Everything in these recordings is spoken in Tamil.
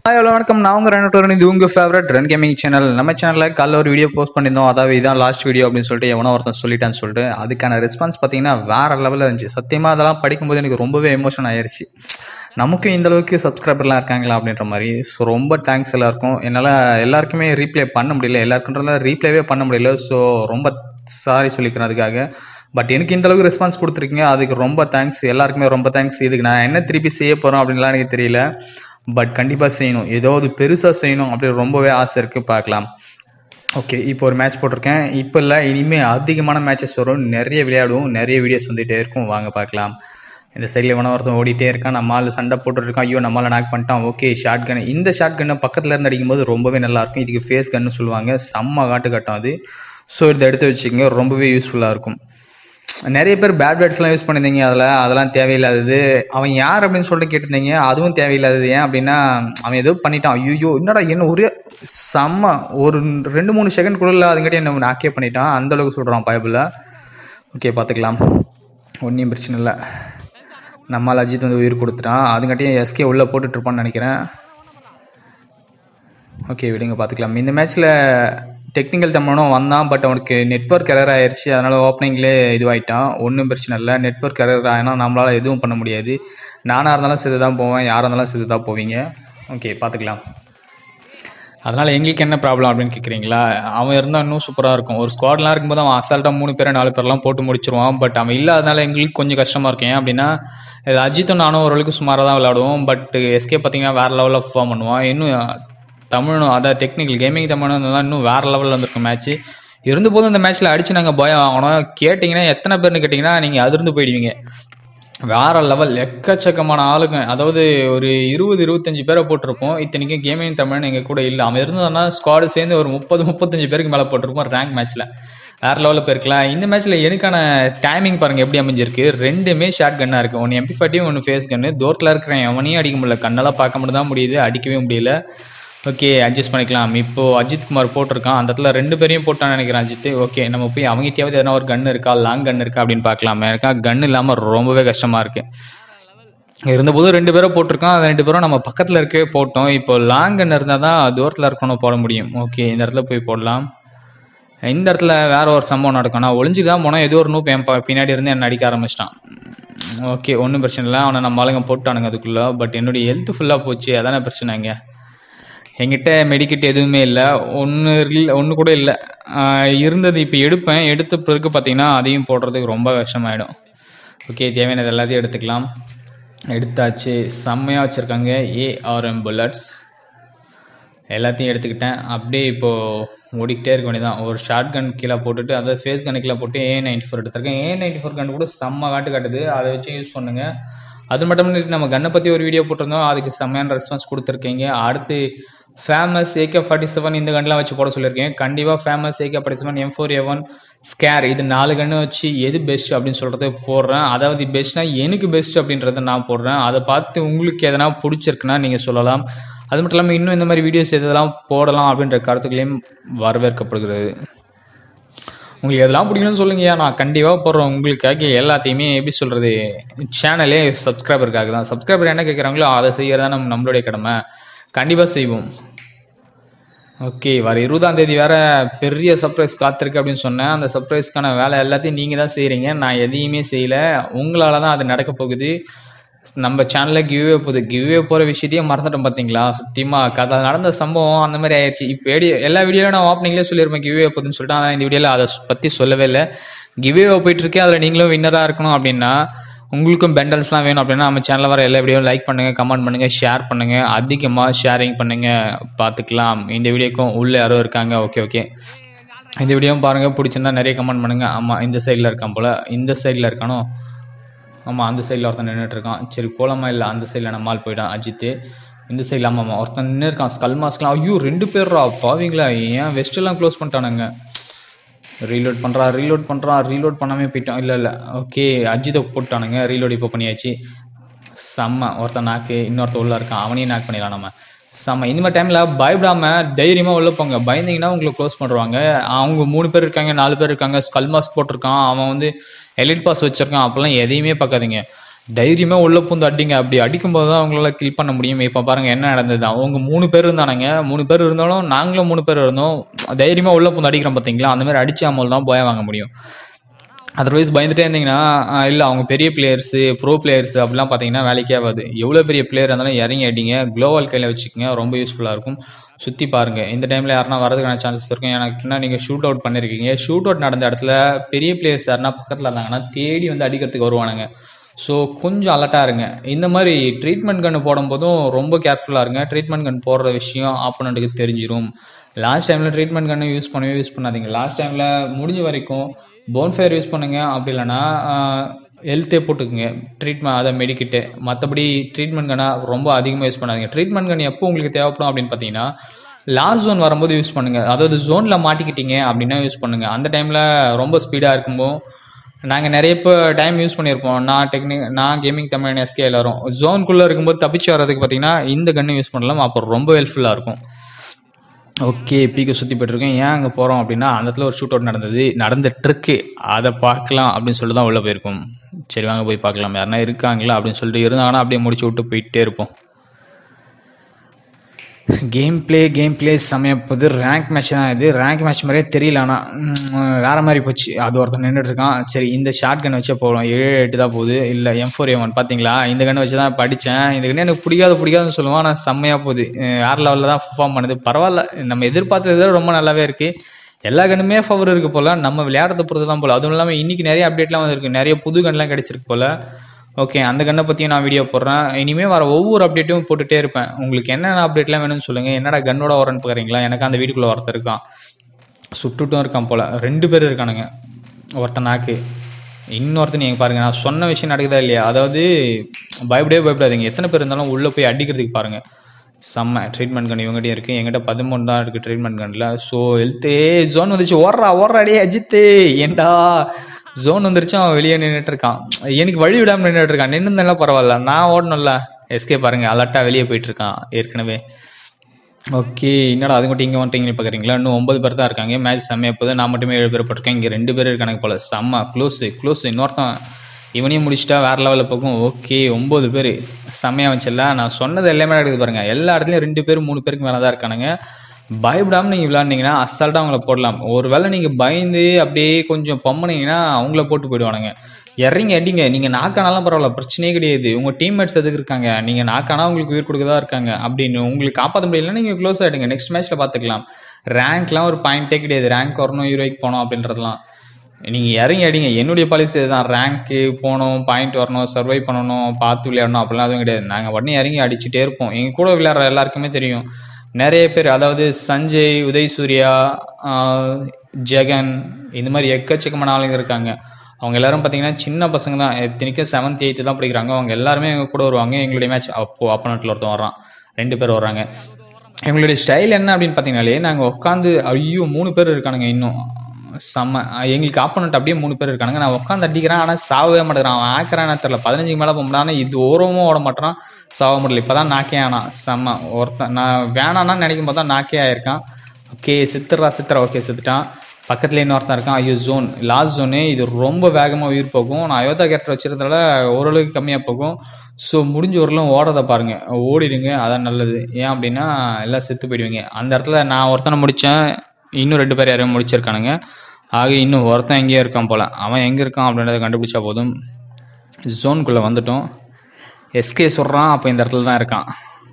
ஹாய் ஹலோ வணக்கம் நான் உங்கள் ரெண்டு இது உங்கள் ஃபேவரட் ரன் கேமிங் சேனல் நம்ம சேனலில் காலைல ஒரு வீடியோ போஸ்ட் பண்ணியிருந்தோம் அதாவது இதான் லாஸ்ட் வீடியோ அப்படின்னு சொல்லிட்டு எவனோ ஒருத்தன் சொல்லிட்டான்னு சொல்லிட்டு அதுக்கான ரெஸ்பான்ஸ் பார்த்தீங்கன்னா வேற லெவலில் இருந்துச்சு சத்தியமாக அதெல்லாம் படிக்கும்போது எனக்கு ரொம்பவே எமோஷன் ஆயிருச்சு நமக்கும் இந்த அளவுக்கு சப்ஸ்கிரைபர்லாம் இருக்காங்களா அப்படின்ற மாதிரி ஸோ ரொம்ப தேங்க்ஸ் எல்லாருக்கும் என்னால் எல்லாருக்குமே ரீப்ளே பண்ண முடியல எல்லாருக்குன்றத ரீப்ளேவே பண்ண முடியல ஸோ ரொம்ப சாரி சொல்லிக்கிறேன் அதுக்காக பட் எனக்கு இந்த அளவுக்கு ரெஸ்பான்ஸ் கொடுத்துருக்கீங்க அதுக்கு ரொம்ப தேங்க்ஸ் எல்லாருக்குமே ரொம்ப தேங்க்ஸ் இதுக்கு நான் என்ன திருப்பி செய்ய போகிறோம் அப்படின்லாம் எனக்கு தெரியல பட் கண்டிப்பாக செய்யணும் ஏதாவது பெருசாக செய்யணும் அப்படி ரொம்பவே ஆசை இருக்குது பார்க்கலாம் ஓகே இப்போ ஒரு மேட்ச் போட்டிருக்கேன் இப்போ இல்லை இனிமேல் அதிகமான மேட்சஸ் வரும் நிறைய விளையாடுவோம் நிறைய வீடியோஸ் வந்துகிட்டே இருக்கும் வாங்க பார்க்கலாம் இந்த சைடில் வேணா ஒருத்தன் ஓடிட்டே இருக்கான் நம்மளால் சண்டை போட்டுருக்கான் ஐயோ நம்மளால் நாக் பண்ணிட்டான் ஓகே ஷார்ட் கன் இந்த ஷார்ட் கன்னை பக்கத்தில் இருந்து அடிக்கும்போது ரொம்பவே நல்லாயிருக்கும் இதுக்கு ஃபேஸ் கன்னு சொல்லுவாங்க செம்ம காட்டு கட்டும் அது ஸோ இதை எடுத்து வச்சுக்கோங்க ரொம்பவே யூஸ்ஃபுல்லாக இருக்கும் நிறைய பேர் பேட் வேர்ட்ஸ்லாம் யூஸ் பண்ணியிருந்தீங்க அதில் அதெல்லாம் தேவையில்லாதது அவன் யார் அப்படின்னு சொல்லிட்டு கேட்டிருந்தீங்க அதுவும் தேவையில்லாதது ஏன் அப்படின்னா அவன் ஏதோ பண்ணிட்டான் ஐயோ என்னடா என்ன ஒரே செம்ம ஒரு ரெண்டு மூணு செகண்ட் கூட இல்லை அதுங்கிட்ட என்ன நாக்கே பண்ணிட்டான் அந்த அளவுக்கு சொல்கிறான் பைபிளில் ஓகே பார்த்துக்கலாம் ஒன்றும் பிரச்சனை இல்லை நம்மால் அஜித் வந்து உயிர் கொடுத்துட்டான் அதுங்காட்டியும் எஸ்கே உள்ளே போட்டுட்ருப்பான்னு நினைக்கிறேன் ஓகே விடுங்க பார்த்துக்கலாம் இந்த மேட்ச்சில் டெக்னிக்கல் தம்மனும் வந்தான் பட் அவனுக்கு நெட்ஒர்க் எரர் ஆயிடுச்சு அதனால் ஓப்பனிங்லேயே இதுவாயிட்டான் ஒன்றும் பிரச்சனை இல்லை நெட்ஒர்க் எரர் ஆகினா நம்மளால் எதுவும் பண்ண முடியாது நானாக இருந்தாலும் செத்து தான் போவேன் யாராக இருந்தாலும் செத்து தான் போவீங்க ஓகே பார்த்துக்கலாம் அதனால் எங்களுக்கு என்ன ப்ராப்ளம் அப்படின்னு கேட்குறீங்களா அவன் இருந்தால் இன்னும் சூப்பராக இருக்கும் ஒரு ஸ்குவாட்லாம் இருக்கும்போது அவன் அசால்ட்டாக மூணு பேர் நாலு பேர்லாம் போட்டு முடிச்சிருவான் பட் அவன் இல்லாதனால எங்களுக்கு கொஞ்சம் கஷ்டமாக இருக்கும் ஏன் அப்படின்னா இது அஜித்தும் நானும் ஓரளவுக்கு சுமாராக தான் விளையாடுவோம் பட் எஸ்கே பார்த்தீங்கன்னா வேறு லெவலில் பர்ஃபார்ம் பண்ணுவான் இன்னும் தமிழும் அதாவது டெக்னிக்கல் கேமிங் தமிழும் தான் இன்னும் வேறு லெவலில் வந்திருக்கும் மேட்ச்சு இருந்தபோதும் இந்த மேட்ச்சில் அடித்து நாங்கள் பயம் வாங்கினோம் கேட்டிங்கன்னா எத்தனை பேர்னு கேட்டிங்கன்னா நீங்கள் அதிர்ந்து போயிடுவீங்க வேற லெவல் எக்கச்சக்கமான ஆளுங்க அதாவது ஒரு இருபது இருபத்தஞ்சு பேரை போட்டிருப்போம் இத்தனைக்கும் கேமிங் தமிழ்னு எங்கள் கூட இல்லை அவன் இருந்ததுன்னா ஸ்குவாடு சேர்ந்து ஒரு முப்பது முப்பத்தஞ்சு பேருக்கு மேலே போட்டிருப்போம் ரேங்க் மேட்ச்சில் வேற லெவலில் போயிருக்கலாம் இந்த மேட்ச்சில் எனக்கான டைமிங் பாருங்கள் எப்படி அமைஞ்சிருக்கு ரெண்டுமே ஷார்ட் கன்னாக இருக்குது ஒன்று எம்பி ஃபார்ட்டியும் ஒன்று ஃபேஸ் கன்னு தூரத்தில் இருக்கிறேன் எவனையும் அடிக்க முடியல கண்ணெல்லாம் பார்க்க மட்டும் தான் முடியுது அடிக்கவே முடியல ஓகே அட்ஜஸ்ட் பண்ணிக்கலாம் இப்போ அஜித் குமார் போட்டிருக்கான் அந்த இடத்துல ரெண்டு பேரையும் போட்டான்னு நினைக்கிறேன் அஜித் ஓகே நம்ம போய் அவங்ககிட்டயாவது எதனா ஒரு கன் இருக்கா லாங் கன் இருக்கா அப்படின்னு பார்க்கலாம் எனக்கா கன் இல்லாமல் ரொம்பவே கஷ்டமாக இருக்குது இருந்தபோது ரெண்டு பேரும் போட்டிருக்கோம் அது ரெண்டு பேரும் நம்ம பக்கத்தில் இருக்கவே போட்டோம் இப்போ லாங் கன் இருந்தால் தான் தூரத்தில் இருக்கணும் போட முடியும் ஓகே இந்த இடத்துல போய் போடலாம் இந்த இடத்துல வேற ஒரு சம்பவம் நடக்கும் நான் ஒளிஞ்சு தான் போனோம் ஏதோ ஒரு நூப் என் ப- பின்னாடி இருந்து என்ன அடிக்க ஆரம்பிச்சிட்டான் ஓகே ஒன்றும் பிரச்சனை இல்லை அவனை நம்ம ஆளுங்க போட்டானுங்க அதுக்குள்ளே பட் என்னுடைய ஹெல்த் ஃபுல்லாக போச்சு அதானே பிரச்சனைங்க என்கிட்ட மெடிக்கெட் எதுவுமே இல்லை ஒன்று இல்லை ஒன்று கூட இல்லை இருந்தது இப்போ எடுப்பேன் எடுத்த பிறகு பார்த்தீங்கன்னா அதையும் போடுறதுக்கு ரொம்ப கஷ்டமாயிடும் ஓகே தேவையானது எல்லாத்தையும் எடுத்துக்கலாம் எடுத்தாச்சு செம்மையாக வச்சுருக்காங்க ஏஆர்எம் புல்லட்ஸ் எல்லாத்தையும் எடுத்துக்கிட்டேன் அப்படியே இப்போது ஓடிக்கிட்டே இருக்க வேண்டியதான் ஒரு ஷார்ட் கன் கீழே போட்டுட்டு அதை ஃபேஸ் கன் கீழே போட்டு ஏ நைன்டி ஃபோர் எடுத்திருக்கேன் ஏ நைன்டி ஃபோர் கன் கூட செம்ம காட்டு காட்டுது அதை வச்சு யூஸ் பண்ணுங்கள் அது மட்டும் இல்லை நம்ம கன்னை பற்றி ஒரு வீடியோ போட்டிருந்தோம் அதுக்கு செம்மையான ரெஸ்பான்ஸ் கொடுத்துருக்கீங்க அடுத்து ஃபேமஸ் ஏகே ஃபார்ட்டி செவன் இந்த கன்லாம் வச்சு போட சொல்லியிருக்கேன் கண்டிப்பாக famous AK forty seven M four A one scar இது நாலு கன்று வச்சு எது பெஸ்ட் அப்படின்னு சொல்கிறத போடுறேன் அதாவது பெஸ்ட்னா எனக்கு பெஸ்ட் அப்படின்றத நான் போடுறேன் அதை பார்த்து உங்களுக்கு எதனா பிடிச்சிருக்குன்னா நீங்கள் சொல்லலாம் அது மட்டும் இல்லாமல் இன்னும் இந்த மாதிரி வீடியோஸ் எதெல்லாம் போடலாம் அப்படின்ற கருத்துக்களையும் வரவேற்கப்படுகிறது உங்களுக்கு எதெல்லாம் பிடிக்கணும்னு சொல்லுங்கய்யா நான் கண்டிப்பாக போடுறேன் உங்களுக்காக எல்லாத்தையுமே எப்படி சொல்கிறது சேனலே சப்ஸ்கிரைபருக்காக தான் சப்ஸ்கிரைபர் என்ன கேட்குறாங்களோ அதை செய்கிறது தான் நம்ம நம்மளுடைய கடமை கண்டிப்பாக செய்வோம் ஓகே வர இருபதாம் தேதி வேற பெரிய சர்ப்ரைஸ் காத்திருக்கு அப்படின்னு சொன்னேன் அந்த சர்ப்ரைஸ்க்கான வேலை எல்லாத்தையும் நீங்கள் தான் செய்கிறீங்க நான் எதையுமே செய்யல உங்களால் தான் அது நடக்க போகுது நம்ம சேனலில் கிவ்வே போகுது கிவ்வே போகிற விஷயத்தையும் மறந்துட்டோம் பார்த்தீங்களா சத்தியமாக கதை நடந்த சம்பவம் அந்த மாதிரி ஆயிடுச்சு இப்போ வீடியோ எல்லா வீடியோவில் நான் ஓப்பனிங்லேயே சொல்லியிருப்பேன் கிவ்வே போகுதுன்னு சொல்லிட்டு ஆனால் இந்த வீடியோவில் அதை பற்றி சொல்லவே இல்லை கிவ்வே போயிட்டுருக்கேன் அதில் நீங்களும் வின்னராக இருக்கணும் அப்படின்னா உங்களுக்கும் பெண்டல்ஸ்லாம் வேணும் அப்படின்னா நம்ம சேனலில் வர எல்லா வீடியோவும் லைக் பண்ணுங்கள் கமெண்ட் பண்ணுங்கள் ஷேர் பண்ணுங்கள் அதிகமாக ஷேரிங் பண்ணுங்கள் பார்த்துக்கலாம் இந்த வீடியோக்கும் உள்ளே யாரோ இருக்காங்க ஓகே ஓகே இந்த வீடியோவும் பாருங்கள் பிடிச்சிருந்தா நிறைய கமெண்ட் பண்ணுங்கள் ஆமாம் இந்த சைடில் இருக்கான் போல் இந்த சைடில் இருக்கானோ ஆமாம் அந்த சைடில் ஒருத்தன் நின்றுட்டு இருக்கான் சரி போலாமா இல்லை அந்த சைடில் நம்ம ஆள் போயிட்டான் அஜித்து இந்த சைடில் ஆமாம் ஆமாம் ஒருத்தன் நின்று இருக்கான் ஸ்கல் மாஸ்க்லாம் ஐயோ ரெண்டு பேர்ரா பாவீங்களா ஏன் வெஸ்ட் எல்லாம் க்ளோஸ் பண்ணிட்டானுங்க ரீலோட் பண்ணுறான் ரீலோட் பண்ணுறான் ரீலோட் பண்ணாமே போயிட்டான் இல்லை இல்லை ஓகே அஜித்தை போட்டானுங்க ரீலோட் இப்போ பண்ணியாச்சு செம்ம ஒருத்தன் நாக்கு இன்னொருத்தன் உள்ள இருக்கான் அவனையும் நாக் பண்ணிடலாம் நம்ம செம்ம இந்த மாதிரி டைமில் பயப்படாம தைரியமாக உள்ள போங்க பயந்தீங்கன்னா உங்களை க்ளோஸ் பண்ணுவாங்க அவங்க மூணு பேர் இருக்காங்க நாலு பேர் இருக்காங்க ஸ்கல் மாஸ்க் போட்டிருக்கான் அவன் வந்து எலிட் பாஸ் வச்சிருக்கான் அப்போல்லாம் எதையுமே பார்க்காதீங்க தைரியமாக உள்ளே பூந்து அடிங்க அப்படி அடிக்கும்போது தான் அவங்களால கில் பண்ண முடியும் இப்போ பாருங்கள் என்ன நடந்தது அவங்க மூணு பேர் இருந்தானுங்க மூணு பேர் இருந்தாலும் நாங்களும் மூணு பேர் இருந்தோம் தைரியமாக உள்ளே பூந்து அடிக்கிறோம் பார்த்தீங்களா அந்த மாதிரி அடிச்சாமல் தான் போய வாங்க முடியும் அதர்வைஸ் பயந்துட்டே இருந்தீங்கன்னா இல்லை அவங்க பெரிய பிளேயர்ஸு ப்ரோ பிளேயர்ஸ் அப்படிலாம் பார்த்தீங்கன்னா வேலைக்கே ஆகாது எவ்வளோ பெரிய பிளேயர் இருந்தாலும் இறங்கி அடிங்க க்ளோவல் கையில் வச்சுக்கோங்க ரொம்ப யூஸ்ஃபுல்லாக இருக்கும் சுற்றி பாருங்கள் இந்த டைமில் யாருனா வரதுக்கான சான்சஸ் இருக்கும் எனக்குன்னா நீங்கள் ஷூட் அவுட் பண்ணியிருக்கீங்க ஷூட் அவுட் நடந்த இடத்துல பெரிய பிளேயர்ஸ் யாருனா பக்கத்தில் இருந்தாங்கன்னா தேடி வந்து அடிக்கிறதுக்கு வருவானுங்க ஸோ கொஞ்சம் அலர்ட்டாக இருங்க இந்த மாதிரி ட்ரீட்மெண்ட் கன்று போடும்போதும் ரொம்ப கேர்ஃபுல்லாக இருங்க ட்ரீட்மெண்ட் கன் போடுற விஷயம் ஆப்போனண்ட்டுக்கு தெரிஞ்சிடும் லாஸ்ட் டைமில் ட்ரீட்மெண்ட் கன்று யூஸ் பண்ணவே யூஸ் பண்ணாதீங்க லாஸ்ட் டைமில் முடிஞ்ச வரைக்கும் போன்ஃபயர் யூஸ் பண்ணுங்க அப்படி இல்லைன்னா ஹெல்த்தே போட்டுக்குங்க ட்ரீட்மெண்ட் அதை மெடிக்கிட்டு மற்றபடி ட்ரீட்மெண்ட் கன்னா ரொம்ப அதிகமாக யூஸ் பண்ணாதீங்க ட்ரீட்மெண்ட் கன் எப்போ உங்களுக்கு தேவைப்படும் அப்படின்னு பார்த்தீங்கன்னா லாஸ்ட் ஜோன் வரும்போது யூஸ் பண்ணுங்கள் அதாவது ஜோனில் மாட்டிக்கிட்டீங்க அப்படின்னா யூஸ் பண்ணுங்கள் அந்த டைமில் ரொம்ப ஸ்பீடாக இருக்கும்போது நாங்கள் நிறைய இப்போ டைம் யூஸ் பண்ணியிருப்போம் நான் டெக்னிக் நான் கேமிங் தமிழ் எஸ்கே எல்லாரும் ஜோனுக்குள்ளே இருக்கும்போது தப்பிச்சு வர்றதுக்கு பார்த்தீங்கன்னா இந்த கன்னை யூஸ் பண்ணலாம் அப்போ ரொம்ப ஹெல்ப்ஃபுல்லாக இருக்கும் ஓகே பீக்கை சுற்றி போயிட்டுருக்கேன் ஏன் அங்கே போகிறோம் அப்படின்னா அந்த இடத்துல ஒரு ஷூட் அவுட் நடந்தது நடந்துட்டுருக்கு அதை பார்க்கலாம் அப்படின்னு சொல்லிட்டு தான் உள்ளே போயிருக்கோம் சரி வாங்க போய் பார்க்கலாம் யாருனா இருக்காங்களா அப்படின்னு சொல்லிட்டு இருந்தாங்கன்னா அப்படியே முடிச்சு விட்டு போயிட்டே இருப்போம் கேம் ப்ளே கேம் ப்ளே சமயப்போது ரேங்க் மேட்ச் தான் இது ரேங்க் மேட்ச் மாதிரியே தெரியல ஆனால் வேறு மாதிரி போச்சு அது ஒருத்தன் நின்றுட்டு இருக்கான் சரி இந்த ஷார்ட் கன் வச்சே போகலாம் ஏழு எட்டு தான் போகுது இல்லை எம் ஃபோர் எம் ஒன் பார்த்தீங்களா இந்த கன் வச்சு தான் படித்தேன் இந்த கன் எனக்கு பிடிக்காது பிடிக்காதுன்னு சொல்லுவான் ஆனால் செம்மையாக போகுது வேறு லெவலில் தான் பர்ஃபார்ம் பண்ணுது பரவாயில்ல நம்ம எதிர்பார்த்ததை விட ரொம்ப நல்லாவே இருக்குது எல்லா கண்ணுமே ஃபவர் இருக்குது போல் நம்ம விளையாடுறத பொறுத்து தான் போல் அதுவும் இல்லாமல் இன்றைக்கி நிறைய அப்டேட்லாம் வந்திருக்கு நிறைய புது கன்லாம் கிடச்சிருக்கு போல் ஓகே அந்த கண்ணை பற்றியும் நான் வீடியோ போடுறேன் இனிமேல் வர ஒவ்வொரு அப்டேட்டும் போட்டுகிட்டே இருப்பேன் உங்களுக்கு என்னென்ன அப்டேட்லாம் வேணும்னு சொல்லுங்கள் என்னடா கன்னோட வரேன்னு பார்க்குறீங்களா எனக்கு அந்த வீட்டுக்குள்ளே ஒருத்தர் இருக்கான் சுட்டுட்டும் இருக்கான் போல் ரெண்டு பேர் இருக்கானுங்க ஒருத்தன் நாக்கு இன்னொருத்தன் நீங்கள் பாருங்கள் நான் சொன்ன விஷயம் நடக்குதா இல்லையா அதாவது பயப்படவே பயப்படாதீங்க எத்தனை பேர் இருந்தாலும் உள்ளே போய் அடிக்கிறதுக்கு பாருங்கள் செம்ம ட்ரீட்மெண்ட் கன் இவங்ககிட்டயும் இருக்குது என்கிட்ட பதிமூணு தான் இருக்குது ட்ரீட்மெண்ட் கன்னில் ஸோ ஹெல்த்தே ஜோன் வந்துச்சு ஓடுறா ஓடுறா அடே அஜித்து ஏண்டா ஜோன் வந்துருச்சு அவன் வெளியே நின்றுட்டு இருக்கான் எனக்கு வழி விடாமல் நின்றுட்டு இருக்கான் நின்றுந்தெல்லாம் பரவாயில்ல நான் ஓடணும்ல எஸ்கே பாருங்க அலர்ட்டாக வெளியே போயிட்டு இருக்கான் ஏற்கனவே ஓகே என்னடா அது மட்டும் இங்கே வந்துட்டீங்கன்னு பார்க்குறீங்களா இன்னும் ஒன்பது பேர் தான் இருக்காங்க மேட்ச் செம்மையாக போகுது நான் மட்டுமே ஏழு பேர் போட்டிருக்கேன் இங்கே ரெண்டு பேர் இருக்கானுங்க போல செம்ம க்ளோஸு க்ளோஸ் இன்னொருத்தன் இவனையும் முடிச்சிட்டா வேறு லெவலில் போகும் ஓகே ஒம்பது பேர் செம்மையாக வச்சிடல நான் சொன்னது எல்லாமே நடக்குது பாருங்கள் எல்லா இடத்துலையும் ரெண்டு பேர் மூணு பேருக்கு மேலே தான் இருக்கானுங்க பயப்படாமல் நீங்கள் விளாண்டிங்கன்னா அசால்ட்டாக அவங்கள போடலாம் ஒரு வேளை நீங்கள் பயந்து அப்படியே கொஞ்சம் பம்முனீங்கன்னா அவங்கள போட்டு போயிடுவானுங்க இறங்கி அடிங்க நீங்கள் நாக்கானாலும் பரவாயில்ல பிரச்சனையே கிடையாது உங்கள் டீம்மேட்ஸ் எதுக்கு இருக்காங்க நீங்கள் நாக்கானா உங்களுக்கு உயிர் கொடுக்க தான் இருக்காங்க அப்படின்னு உங்களுக்கு காப்பாற்ற முடியலன்னா நீங்கள் க்ளோஸ் ஆகிடுங்க நெக்ஸ்ட் மேட்ச்சில் பார்த்துக்கலாம் ரேங்க்லாம் ஒரு பாயிண்ட்டே கிடையாது ரேங்க் வரணும் ஹீரோய்க்கு போனோம் அப்படின்றதுலாம் நீங்கள் இறங்கி அடிங்க என்னுடைய பாலிசி தான் ரேங்க்கு போகணும் பாயிண்ட் வரணும் சர்வை பண்ணணும் பார்த்து விளையாடணும் அப்படிலாம் எதுவும் கிடையாது நாங்கள் உடனே இறங்கி அடிச்சுட்டே இருப்போம் எங்கள் கூட விளையாடுற எல்லாருக்குமே தெரியும் நிறைய பேர் அதாவது சஞ்சய் உதய் சூர்யா ஆஹ், ஜெகன் இந்த மாதிரி எக்கச்சக்கமான ஆளுங்க இருக்காங்க அவங்க எல்லாரும் பார்த்தீங்கன்னா சின்ன பசங்க தான் இத்தனைக்கும் செவன்த் எயித்து தான் படிக்கிறாங்க அவங்க எல்லாருமே எங்கள் கூட வருவாங்க எங்களுடைய மேட்ச் அப்போ அப்போனட்டில் ஒருத்தன் வர்றான் ரெண்டு பேர் வர்றாங்க எங்களுடைய ஸ்டைல் என்ன அப்படின்னு பார்த்தீங்கனாலே நாங்கள் உட்காந்து ஐயோ மூணு பேர் இருக்கானுங்க இன்னும் செம்ம எங்களுக்கு ஆப்போனண்ட் அப்படியே மூணு பேர் இருக்கானுங்க நான் உட்காந்து அடிக்கிறேன் ஆனால் சாவவே மாட்டேங்கிறான் அவன் ஆக்கிறான்னு தெரில பதினஞ்சுக்கு மேலே போக முடியாது இது ஓரமும் ஓட மாட்டான் சாவ முடியல இப்போ தான் நாக்கே ஆனான் செம்ம ஒருத்தன் நான் வேணான்னு நினைக்கும் போது தான் நாக்கே ஆயிருக்கான் ஓகே சித்துறா சித்துறா ஓகே செத்துட்டான் பக்கத்தில் இன்னொருத்தன் இருக்கான் ஐயோ ஜோன் லாஸ்ட் ஜோனு இது ரொம்ப வேகமாக உயிர் போகும் நான் அயோத்தா கேரக்டர் வச்சிருந்ததால ஓரளவுக்கு கம்மியாக போகும் ஸோ முடிஞ்ச வரலும் ஓடுறதை பாருங்க ஓடிடுங்க அதான் நல்லது ஏன் அப்படின்னா எல்லாம் செத்து போயிடுவீங்க அந்த இடத்துல நான் ஒருத்தனை முடித்தேன் இன்னும் ரெண்டு பேர் யாரையும் முடிச்சிருக்கானுங்க ஆக இன்னும் ஒருத்தன் எங்கேயோ இருக்கான் போல் அவன் எங்கே இருக்கான் அப்படின்றத கண்டுபிடிச்சா போதும் ஜோனுக்குள்ளே வந்துட்டோம் எஸ்கே சொல்கிறான் அப்போ இந்த இடத்துல தான் இருக்கான்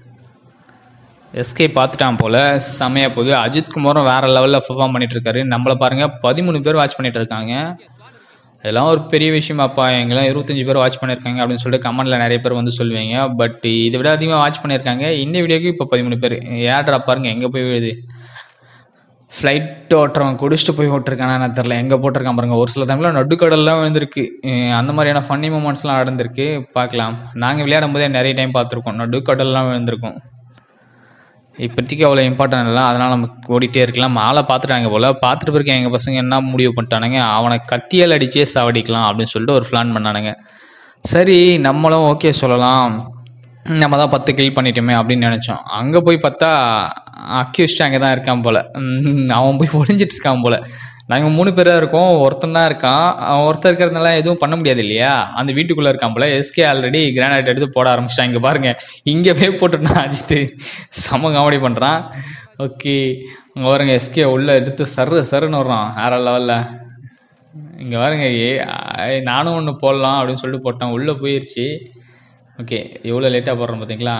எஸ்கே பார்த்துட்டான் போல் செமையாக போகுது அஜித் குமாரும் வேறு லெவலில் பெர்ஃபார்ம் பண்ணிட்டு இருக்காரு நம்மளை பாருங்கள் பதிமூணு பேர் வாட்ச் பண்ணிட்டு இருக்காங்க இதெல்லாம் ஒரு பெரிய விஷயமாப்பா எங்கெல்லாம் இருபத்தஞ்சி பேர் வாட்ச் பண்ணியிருக்காங்க அப்படின்னு சொல்லிட்டு கமெண்ட்டில் நிறைய பேர் வந்து சொல்லுவீங்க பட் இதை விட அதிகமாக வாட்ச் பண்ணியிருக்காங்க இந்த வீடியோக்கு இப்போ பதிமூணு பேர் ஏட்ரா பாருங்க எங்கே போய் விழுது ஃப்ளைட் ஓட்டுறவன் குடிச்சிட்டு போய் ஓட்டிருக்கானா நான் தெரில எங்கே போட்டிருக்கான் பாருங்க ஒரு சில டைமில் நடுக்கடல்லாம் விழுந்திருக்கு அஹ் அந்த மாதிரியான ஃபன்னி மூமெண்ட்ஸ்லாம் நடந்திருக்கு பார்க்கலாம் நாங்கள் விளையாடும் போதே நிறைய டைம் பார்த்துருக்கோம் நடுக்கடல்லாம் விழுந்திருக்கும் இப்போதைக்கு அவ்வளோ இம்பார்ட்டன்ட் இல்லை அதனால் நம்ம ஓடிட்டே இருக்கலாம் ஆளை பார்த்துட்டாங்க போல் பார்த்துட்டு பிறகு எங்கள் பசங்க என்ன முடிவு பண்ணிட்டானுங்க அவனை கத்தியால் அடிச்சே சாவடிக்கலாம் அப்படின்னு சொல்லிட்டு ஒரு பிளான் பண்ணானுங்க சரி நம்மளும் ஓகே சொல்லலாம் நம்ம தான் பத்து கில் பண்ணிட்டோமே அப்படின்னு நினச்சோம் அங்கே போய் பார்த்தா அக்யூஸ்ட் அங்கே தான் இருக்கான் போல் உம், அவன் போய் ஒளிஞ்சிட்டு இருக்கான் போல் நாங்கள் மூணு பேராக இருக்கோம் ஒருத்தன் தான் இருக்கான் அவன் ஒருத்தர் இருக்கிறதுனால எதுவும் பண்ண முடியாது இல்லையா அந்த வீட்டுக்குள்ளே இருக்கான் போல எஸ்கே ஆல்ரெடி கிரானைட் எடுத்து போட ஆரம்பிச்சிட்டான் இங்கே பாருங்க இங்கே போய் போட்டுட்டான் அஜித்து செம காமெடி பண்ணுறான் ஓகே அங்கே பாருங்க எஸ்கே உள்ளே எடுத்து சரு சருன்னு வர்றான் வேற லெவலில் இங்கே பாருங்க ஏ ஐ- நானும் ஒன்று போடலாம் அப்படின்னு சொல்லிட்டு போட்டேன் உள்ளே போயிருச்சு ஓகே எவ்வளோ லேட்டாக போடுறோம் பார்த்தீங்களா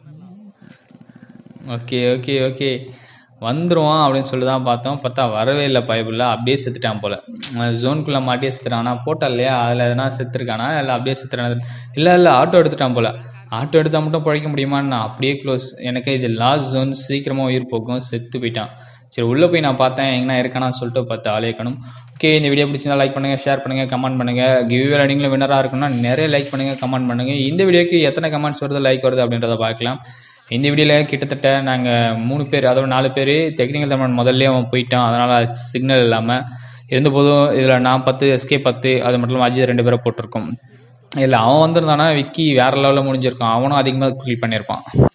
ஓகே ஓகே ஓகே வந்துருவான் அப்படின்னு சொல்லி தான் பார்த்தோம் பார்த்தா வரவே இல்லை பைபிளில் அப்படியே செத்துட்டான் போல் ஜோனுக்குள்ளே மாட்டியே செத்துட்டான் ஆனால் போட்டான் இல்லையா அதில் எதனா செத்துருக்கானா இல்லை அப்படியே செத்துறான் இல்லை இல்லை ஆட்டோ எடுத்துட்டான் போல் ஆட்டோ எடுத்தால் மட்டும் பழைக்க முடியுமான்னு நான் அப்படியே க்ளோஸ் எனக்கு இது லாஸ்ட் ஜோன் சீக்கிரமாக உயிர் போகும் செத்து போயிட்டான் சரி உள்ளே போய் நான் பார்த்தேன் எங்கன்னா இருக்கானான்னு சொல்லிட்டு பார்த்து ஆலேக்கணும் ஓகே இந்த வீடியோ பிடிச்சிருந்தா லைக் பண்ணுங்கள் ஷேர் பண்ணுங்கள் கமெண்ட் பண்ணுங்கள் கிவ்வே நீங்களும் வினராக இருக்குன்னா நிறைய லைக் பண்ணுங்கள் கமெண்ட் பண்ணுங்கள் இந்த வீடியோக்கு எத்தனை கமெண்ட்ஸ் வருது லைக் வருது அப்படின்றத பார்க்கலாம் இந்த வீடியோவில் கிட்டத்தட்ட நாங்கள் மூணு பேர் அதோட நாலு பேர் டெக்னிக்கல் தமிழ் முதல்ல அவன் போயிட்டான் அதனால் சிக்னல் இல்லாமல் இருந்தபோதும் இதில் நான் பத்து எஸ்கே பத்து அது மட்டும் இல்லாமல் அஜித் ரெண்டு பேரை போட்டிருக்கோம் இல்லை அவன் வந்திருந்தானா விக்கி வேறு லெவலில் முடிஞ்சிருக்கான் அவனும் அதிகமாக கில் பண்ணியிருப்பான்